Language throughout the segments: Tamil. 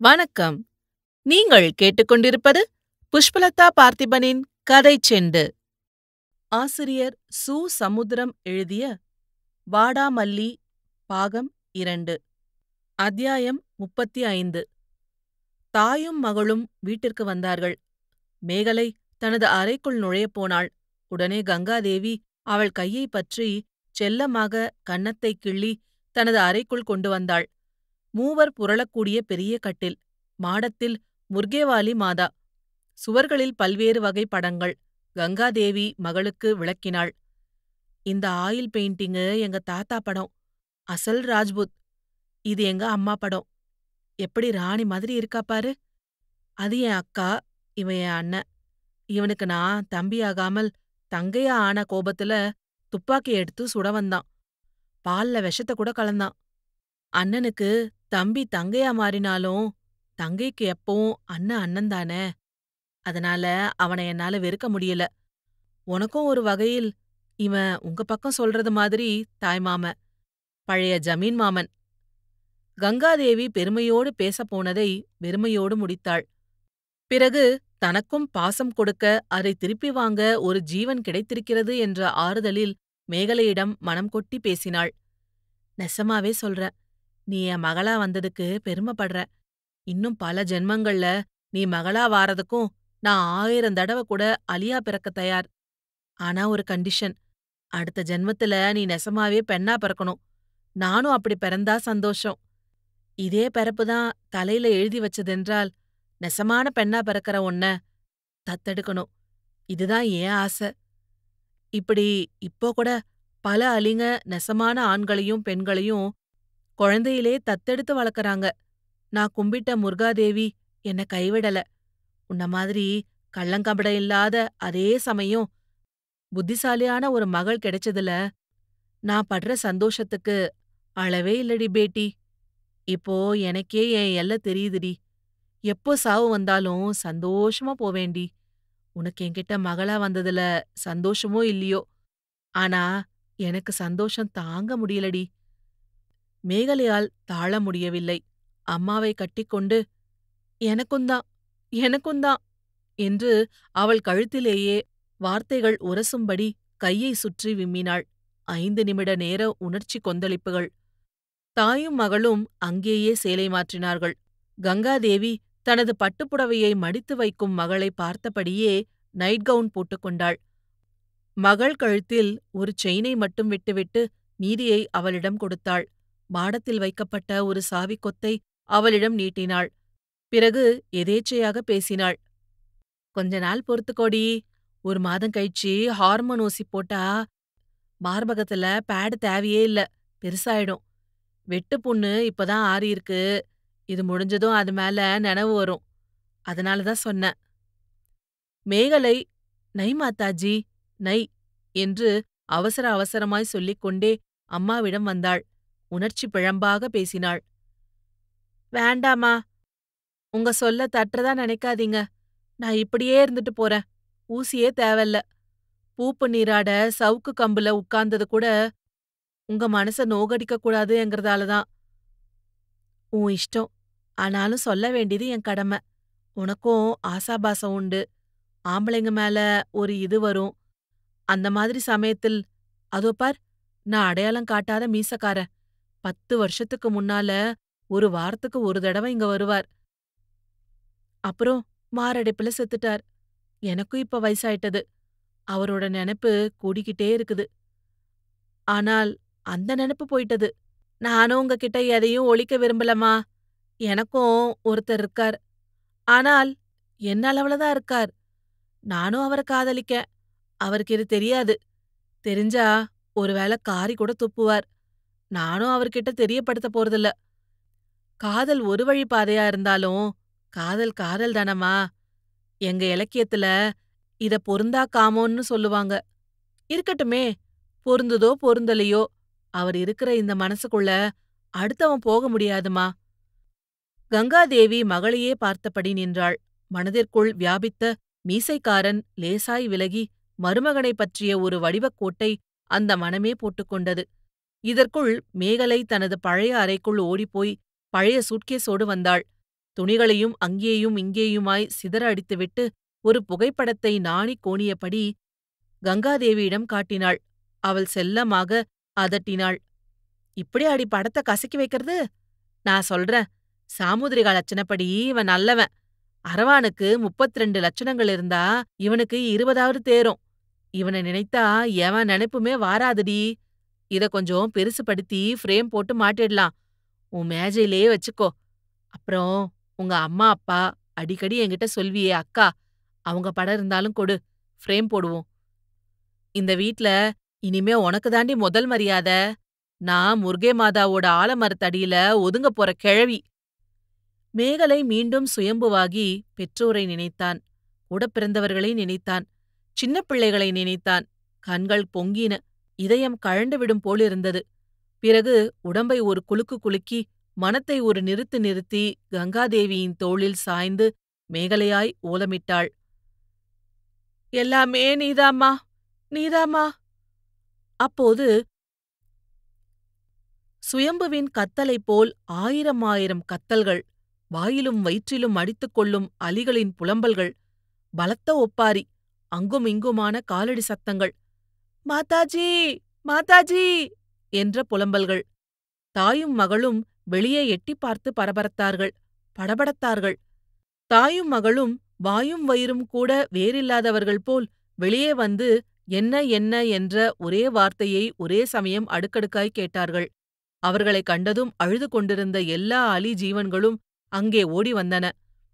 வணக்கம் நீங்கள் கேட்டுக்கொண்டிருப்பது புஷ்பலதா பார்த்திபனின் கதை செண்டு ஆசிரியர் சு சமுத்திரம் எழுதிய வாடாமல்லி பாகம் இரண்டு அத்தியாயம் முப்பத்தி ஐந்து தாயும் மகளும் வீட்டிற்கு வந்தார்கள் மேகலை தனது அறைக்குள் நுழையப் போனாள் உடனே கங்காதேவி அவள் கையைப் பற்றி செல்லமாக கன்னத்தைக் கிள்ளி தனது அறைக்குள் கொண்டு வந்தாள் மூவர் புரளக்கூடிய பெரிய கட்டில் மாடத்தில் முர்கேவாலி மாதா சுவர்களில் பல்வேறு வகை படங்கள் கங்காதேவி மகளுக்கு விளக்கினாள் இந்த ஆயில் பெயிண்டிங்கு எங்க தாத்தா படம் அசல் ராஜ்புத் இது எங்க அம்மா படம் எப்படி ராணி மாதிரி இருக்கா பாரு அது என் அக்கா இவன் என் அண்ணன் இவனுக்கு நான் தம்பியாகாமல் தங்கையா ஆன கோபத்துல துப்பாக்கி எடுத்து சுட வந்தான் பால்ல விஷத்த கூட கலந்தான் அண்ணனுக்கு தம்பி தங்கையா மாறினாலும் தங்கைக்கு எப்பவும் அண்ணன் அண்ணன் தானே அதனால அவனை என்னால வெறுக்க முடியல உனக்கும் ஒரு வகையில் இவன் உங்க பக்கம் சொல்றது மாதிரி தாய்மாம பழைய ஜமீன் மாமன் கங்காதேவி பெருமையோடு பேசப் போனதை வெறுமையோடு முடித்தாள் பிறகு தனக்கும் பாசம் கொடுக்க அதை திருப்பி வாங்க ஒரு ஜீவன் கிடைத்திருக்கிறது என்ற ஆறுதலில் மேகலையிடம் மனம் கொட்டி பேசினாள் நெசமாவே சொல்றேன் நீ என் மகளா வந்ததுக்கு பெருமைப்படுறேன் இன்னும் பல ஜென்மங்கள்ல நீ மகளா வாரதுக்கும் நான் ஆயிரம் தடவை கூட அலியா பிறக்க தயார் ஆனா ஒரு கண்டிஷன் அடுத்த ஜென்மத்துல நீ நெசமாவே பெண்ணா பிறக்கணும் நானும் அப்படி பிறந்தா சந்தோஷம் இதே பிறப்பு தான் தலையில எழுதி வச்சதென்றால் நெசமான பெண்ணா பிறக்கிற உன்ன தத்தெடுக்கணும் இதுதான் ஏன் ஆசை இப்படி இப்போ கூட பல அலிங்க நெசமான ஆண்களையும் பெண்களையும் குழந்தையிலே தத்தெடுத்து வளர்க்கறாங்க நான் கும்பிட்ட முருகாதேவி என்ன கைவிடல உன்ன மாதிரி கள்ளங்கபடம் இல்லாத அதே சமயம் புத்திசாலியான ஒரு மகள் கிடைச்சதுல நான் படுற சந்தோஷத்துக்கு அளவே இல்லடி பேட்டி இப்போ எனக்கே என் எல்லை தெரியுதுடி எப்போ சாவு வந்தாலும் சந்தோஷமா போவேண்டி உனக்கு என்கிட்ட மகளா வந்ததுல சந்தோஷமோ இல்லையோ ஆனா எனக்கு சந்தோஷம் தாங்க முடியலடி மேகலையால் தாழ முடியவில்லை அம்மாவை கட்டிக்கொண்டு எனக்குந்தான் எனக்குந்தான் என்று அவள் கழுத்திலேயே வார்த்தைகள் உரசும்படி கையை சுற்றி விம்மினாள் ஐந்து நிமிட நேர உணர்ச்சி கொந்தளிப்புகள் தாயும் மகளும் அங்கேயே சேலை மாற்றினார்கள் கங்காதேவி தனது பட்டுப்புடவையை மடித்து வைக்கும் மகளை பார்த்தபடியே நைட் கவுன் போட்டுக்கொண்டாள் மகள் கழுத்தில் ஒரு செயினை மட்டும் விட்டுவிட்டு மீதியை அவளிடம் கொடுத்தாள் மாடத்தில் வைக்கப்பட்ட ஒரு சாவிக் கொத்தை அவளிடம் நீட்டினாள் பிறகு எதேச்சையாக பேசினாள் கொஞ்ச நாள் பொறுத்துக்கோடி ஒரு மாதம் கழிச்சு ஹார்மோன் ஊசி போட்டா மார்பகத்துல பேடு தேவையே இல்ல பெருசாயிடும் வெட்டு புண்ணு இப்பதான் ஆறியிருக்கு இது முடிஞ்சதும் அது மேல நினைவு வரும் அதனால தான் சொன்னேன் மேகலை நை மாதாஜி நை என்று அவசர அவசரமாய் சொல்லிக் கொண்டே அம்மாவிடம் வந்தாள் உணர்ச்சி பிழம்பாக பேசினாள் வேண்டாமா உங்க சொல்ல தட்டுறதா நினைக்காதீங்க நான் இப்படியே இருந்துட்டு போறேன் ஊசியே தேவையில்ல பூப்பு நீராட சவுக்கு கம்புல உட்கார்ந்தது கூட உங்க மனச நோகடிக்க கூடாதுங்கிறதால தான் உன் இஷ்டம் ஆனாலும் சொல்ல வேண்டியது என் கடமை உனக்கும் ஆசாபாசம் உண்டு ஆம்பளைங்க மேல ஒரு இது வரும் அந்த மாதிரி சமயத்தில் அதோ பார் நான் அடையாளம் காட்டாத மீசக்காரன் பத்து வருஷத்துக்கு முன்னால ஒரு வாரத்துக்கு ஒரு தடவை இங்க வருவார் அப்புறம் மாரடைப்புல செத்துட்டார் எனக்கும் இப்ப வயசாயிட்டது அவரோட நினைப்பு கூடிக்கிட்டே இருக்குது ஆனால் அந்த நினைப்பு போயிட்டது நானும் உங்ககிட்ட எதையும் ஒழிக்க விரும்பலமா எனக்கும் ஒருத்தர் இருக்கார் ஆனால் என்ன அளவுலதான் இருக்கார் நானும் அவரை காதலிக்க அவருக்கு இது தெரியாது தெரிஞ்சா ஒருவேளை காரி கூட துப்புவார் நானும் அவர்கிட்ட தெரியப்படுத்த போறதில்ல காதல் ஒரு வழி பாதையா இருந்தாலும் காதல் காதல் தானமா எங்க இலக்கியத்துல இத பொருந்தா காமோன்னு சொல்லுவாங்க இருக்கட்டுமே பொருந்துதோ பொருந்தலையோ அவர் இருக்கிற இந்த மனசுக்குள்ள அடுத்தவன் போக முடியாதுமா கங்காதேவி மகளையே பார்த்தபடி நின்றாள் மனதிற்குள் வியாபித்த மீசைக்காரன் லேசாய் விலகி மருமகனைப் பற்றிய ஒரு வடிவக் கோட்டை அந்த மனமே போட்டுக்கொண்டது இதற்குள் மேகலை தனது பழைய அறைக்குள் ஓடிப்போய் பழைய சூட்கேஸோடு வந்தாள் துணிகளையும் அங்கேயும் இங்கேயுமாய் சிதற அடித்துவிட்டு ஒரு புகைப்படத்தை நாணிக் கோணியபடி கங்காதேவியிடம் காட்டினாள் அவள் செல்லமாக அதட்டினாள் இப்படி அடி படத்தை கசக்கி வைக்கிறது நான் சொல்றேன் சாமுதிரிகா லட்சணப்படி இவன் நல்லவன் அரவானுக்கு முப்பத்தி ரெண்டு லட்சணங்கள் இருந்தா இவனுக்கு இருபதாவது தேரும் இவனை நினைத்தா எவன் நினைப்புமே வாராதுடி இத கொஞ்சம் பெருசுபடுத்தி ஃப்ரேம் போட்டு மாட்டிடலாம் உன் மேஜையிலே வச்சுக்கோ அப்புறம் உங்க அம்மா அப்பா அடிக்கடி என்கிட்ட சொல்வியே அக்கா அவங்க படம் இருந்தாலும் கொடு ஃப்ரேம் போடுவோம் இந்த வீட்ல இனிமே உனக்கு தாண்டி முதல் மரியாதை நான் முருகே மாதாவோட ஆலமரத்தடியில ஒதுங்க போற கிழவி மேகலை மீண்டும் சுயம்புவாகி பெற்றோரை நினைத்தான் கூட பிறந்தவர்களை நினைத்தான் சின்ன பிள்ளைகளை நினைத்தான் கண்கள் பொங்கின இதயம் கழண்டுவிடும் போலிருந்தது பிறகு உடம்பை ஒரு குலுக்கு குலுக்கி மனத்தை ஒரு நிறுத்து நிறுத்தி கங்காதேவியின் தோளில் சாய்ந்து மேகலையாய் ஓலமிட்டாள் எல்லாமே நீதாம்மா நீதாம்மா அப்போது சுயம்புவின் கத்தலைப் போல் ஆயிரம் ஆயிரம் கத்தல்கள் வாயிலும் வயிற்றிலும் அடித்துக் கொள்ளும் அலிகளின் புலம்பல்கள் பலத்த ஒப்பாரி அங்கும் இங்குமான காலடி சத்தங்கள் மாதாஜி மாதாஜி என்ற புலம்பல்கள் தாயும் மகளும் வெளியே எட்டிப் பார்த்து பரபரத்தார்கள் படபடத்தார்கள் தாயும் மகளும் வாயும் வயிறும் கூட வேறில்லாதவர்கள் போல் வெளியே வந்து என்ன என்ன என்ற ஒரே வார்த்தையை ஒரே சமயம் அடுக்கடுக்காய் கேட்டார்கள் அவர்களைக் கண்டதும் அழுது கொண்டிருந்த எல்லா அலி ஜீவன்களும் அங்கே ஓடி வந்தன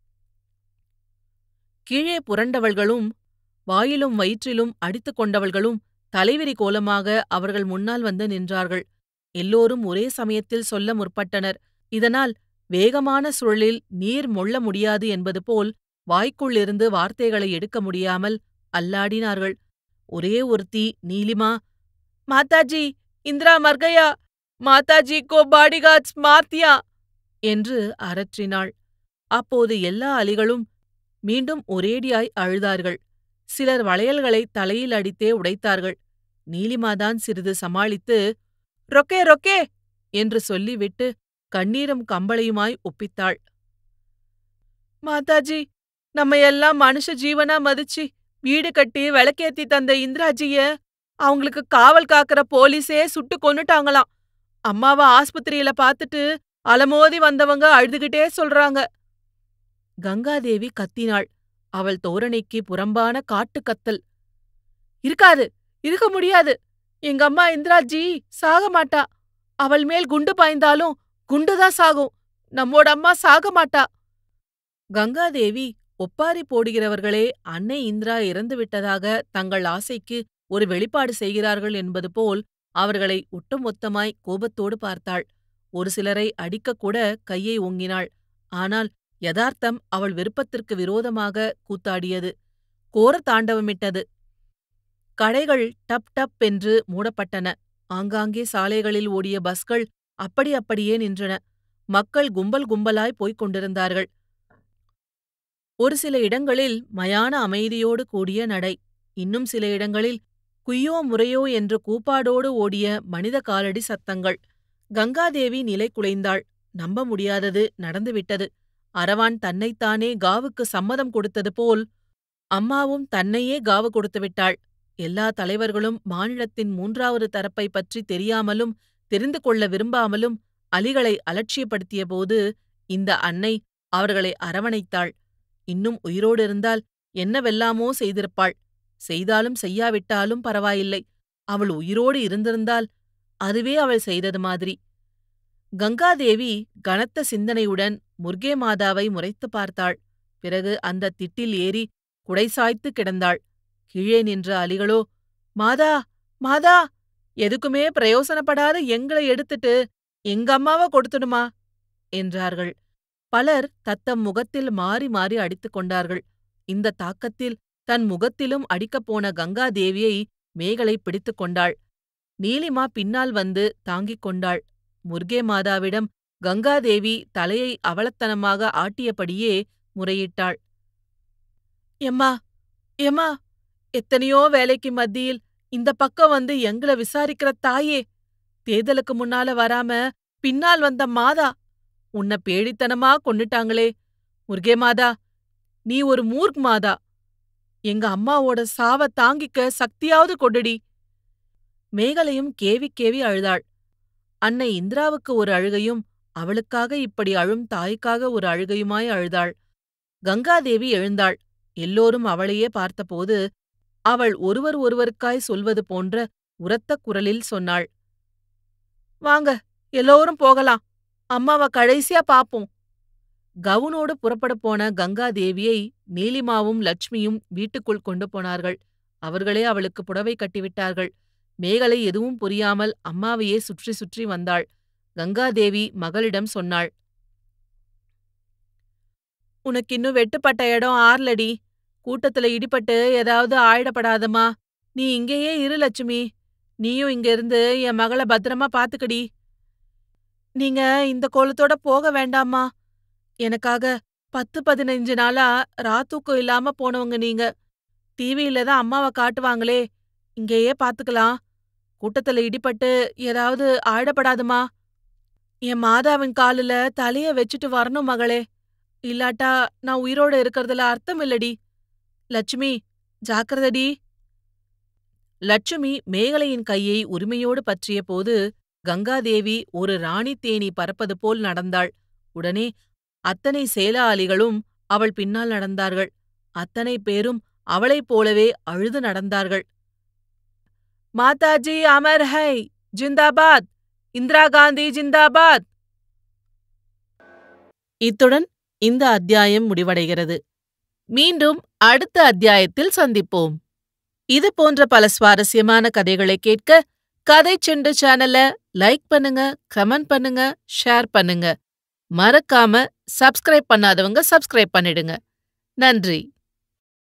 கீழே புரண்டவள்களும் வாயிலும் வயிற்றிலும் அடித்துக் கொண்டவள்களும் தலைவிரி கோலமாக அவர்கள் முன்னால் வந்து நின்றார்கள் எல்லோரும் ஒரே சமயத்தில் சொல்ல முற்பட்டனர் இதனால் வேகமான சுழலில் நீர் மொள்ள முடியாது என்பது போல் வாய்க்குள்ளிருந்து வார்த்தைகளை எடுக்க முடியாமல் அல்லாடினார்கள் ஒரே ஒருத்தி நீலிமா மாதாஜி இந்திரா மர்கயா மாதாஜி கோ பாடிகார்ட்ஸ் மார்த்தியா என்று அரற்றினாள் அப்போது எல்லா அலிகளும் மீண்டும் ஒரேடியாய் அழுதார்கள் சிலர் வளையல்களை தலையில் அடித்தே உடைத்தார்கள் நீலிமாதான் சிறிது சமாளித்து ரொக்கே ரொக்கே என்று சொல்லிவிட்டு கண்ணீரும் கம்பளையுமாய் ஒப்பித்தாள் மாதாஜி நம்ம எல்லாம் மனுஷ ஜீவனா மதிச்சு வீடு கட்டி விளக்கேத்தி தந்த இந்திராஜிய அவங்களுக்கு காவல் காக்கிற போலீஸே சுட்டு கொன்னுட்டாங்களாம் அம்மாவ ஆஸ்பத்திரியில பாத்துட்டு அலமோதி வந்தவங்க அழுதுகிட்டே சொல்றாங்க கங்காதேவி கத்தினாள் அவள் தோரணைக்கு புறம்பான காட்டு கத்தல் இருக்காது இருக்க முடியாது எங்க அம்மா இந்திராஜி சாக மாட்டா அவள் மேல் குண்டு பாய்ந்தாலும் குண்டுதான் சாகும் நம்மோட அம்மா சாக மாட்டா கங்காதேவி ஒப்பாரி போடுகிறவர்களே அன்னை இந்திரா இறந்து விட்டதாக தங்கள் ஆசைக்கு ஒரு வெளிப்பாடு செய்கிறார்கள் என்பது போல் அவர்களை ஒட்டுமொத்தமாய் கோபத்தோடு பார்த்தாள் ஒரு சிலரை அடிக்கக்கூட கையை ஓங்கினாள் ஆனால் யதார்த்தம் அவள் விருப்பத்திற்கு விரோதமாக கூத்தாடியது கோர தாண்டவமிட்டது கடைகள் டப் டப் என்று மூடப்பட்டன ஆங்காங்கே சாலைகளில் ஓடிய பஸ்கள் அப்படி அப்படியே நின்றன மக்கள் கும்பல் கும்பலாய் போய்க் கொண்டிருந்தார்கள் ஒரு சில இடங்களில் மயான அமைதியோடு கூடிய நடை இன்னும் சில இடங்களில் குய்யோ முறையோ என்று கூப்பாடோடு ஓடிய மனித காலடி சத்தங்கள் கங்காதேவி நிலை குலைந்தாள் நம்ப முடியாதது நடந்துவிட்டது அரவான் தன்னைத்தானே காவுக்கு சம்மதம் கொடுத்தது போல் அம்மாவும் தன்னையே காவு கொடுத்து விட்டாள் எல்லா தலைவர்களும் மாநிலத்தின் மூன்றாவது தரப்பை பற்றி தெரியாமலும் தெரிந்து கொள்ள விரும்பாமலும் அலிகளை அலட்சியப்படுத்தியபோது இந்த அன்னை அவர்களை அரவணைத்தாள் இன்னும் உயிரோடு இருந்தால் என்னவெல்லாமோ செய்திருப்பாள் செய்தாலும் செய்யாவிட்டாலும் பரவாயில்லை அவள் உயிரோடு இருந்திருந்தால் அதுவே அவள் செய்தது மாதிரி கங்காதேவி கனத்த சிந்தனையுடன் முர்கே மாதாவை முறைத்துப் பார்த்தாள் பிறகு அந்த திட்டில் ஏறி குடைசாய்த்து கிடந்தாள் கீழே நின்ற அலிகளோ மாதா மாதா எதுக்குமே பிரயோசனப்படாத எங்களை எடுத்துட்டு எங்க அம்மாவ கொடுத்துடுமா என்றார்கள் பலர் தத்தம் முகத்தில் மாறி மாறி அடித்துக் கொண்டார்கள் இந்த தாக்கத்தில் தன் முகத்திலும் அடிக்கப் போன கங்காதேவியை மேகலை பிடித்துக் கொண்டாள் நீலிமா பின்னால் வந்து தாங்கிக் கொண்டாள் முர்கே மாதாவிடம் கங்காதேவி தலையை அவலத்தனமாக ஆட்டியபடியே முறையிட்டாள் எம்மா எம்மா எத்தனையோ வேலைக்கு மத்தியில் இந்த பக்கம் வந்து எங்கள விசாரிக்கிற தாயே தேர்தலுக்கு முன்னால வராம பின்னால் வந்த மாதா உன்னை பேடித்தனமா கொன்னுட்டாங்களே முருகே மாதா நீ ஒரு மூர்க் மாதா எங்க அம்மாவோட சாவ தாங்கிக்க சக்தியாவது கொடுடி மேகலையும் கேவி கேவி அழுதாள் அன்னை இந்திராவுக்கு ஒரு அழுகையும் அவளுக்காக இப்படி அழும் தாய்க்காக ஒரு அழுகையுமாய் அழுதாள் கங்காதேவி எழுந்தாள் எல்லோரும் அவளையே பார்த்தபோது அவள் ஒருவர் ஒருவருக்காய் சொல்வது போன்ற உரத்த குரலில் சொன்னாள் வாங்க எல்லோரும் போகலாம் அம்மாவ கடைசியா பாப்போம் கவுனோடு புறப்படப் போன கங்காதேவியை நீலிமாவும் லட்சுமியும் வீட்டுக்குள் கொண்டு போனார்கள் அவர்களே அவளுக்கு புடவை கட்டிவிட்டார்கள் மேகலை எதுவும் புரியாமல் அம்மாவையே சுற்றி சுற்றி வந்தாள் கங்காதேவி மகளிடம் சொன்னாள் உனக்கு இன்னும் வெட்டுப்பட்ட இடம் ஆறலடி கூட்டத்துல இடிபட்டு ஏதாவது ஆயிடப்படாதம்மா நீ இங்கேயே இரு லட்சுமி நீயும் இங்க இருந்து என் மகளை பத்திரமா பாத்துக்கடி நீங்க இந்த கோலத்தோட போக வேண்டாமா எனக்காக பத்து பதினஞ்சு நாளா ராத்தூக்கம் இல்லாம போனவங்க நீங்க டிவியில தான் அம்மாவை காட்டுவாங்களே இங்கேயே பாத்துக்கலாம் கூட்டத்துல இடிபட்டு ஏதாவது ஆயிடப்படாதுமா என் மாதாவின் காலுல தலைய வச்சுட்டு வரணும் மகளே இல்லாட்டா நான் உயிரோட இருக்கறதுல அர்த்தம் இல்லடி லட்சுமி ஜாக்கிரதடி லட்சுமி மேகலையின் கையை உரிமையோடு பற்றிய போது கங்காதேவி ஒரு ராணி தேனி பறப்பது போல் நடந்தாள் உடனே அத்தனை சேலாளிகளும் அவள் பின்னால் நடந்தார்கள் அத்தனை பேரும் அவளைப் போலவே அழுது நடந்தார்கள் மாதாஜி அமர் ஹை ஜிந்தாபாத் இந்திரா காந்தி ஜிந்தாபாத் இத்துடன் இந்த அத்தியாயம் முடிவடைகிறது மீண்டும் அடுத்த அத்தியாயத்தில் சந்திப்போம் இது போன்ற பல சுவாரஸ்யமான கதைகளை கேட்க கதை செண்டு சேனலை லைக் பண்ணுங்க கமெண்ட் பண்ணுங்க ஷேர் பண்ணுங்க மறக்காம சப்ஸ்கிரைப் பண்ணாதவங்க சப்ஸ்கிரைப் பண்ணிடுங்க நன்றி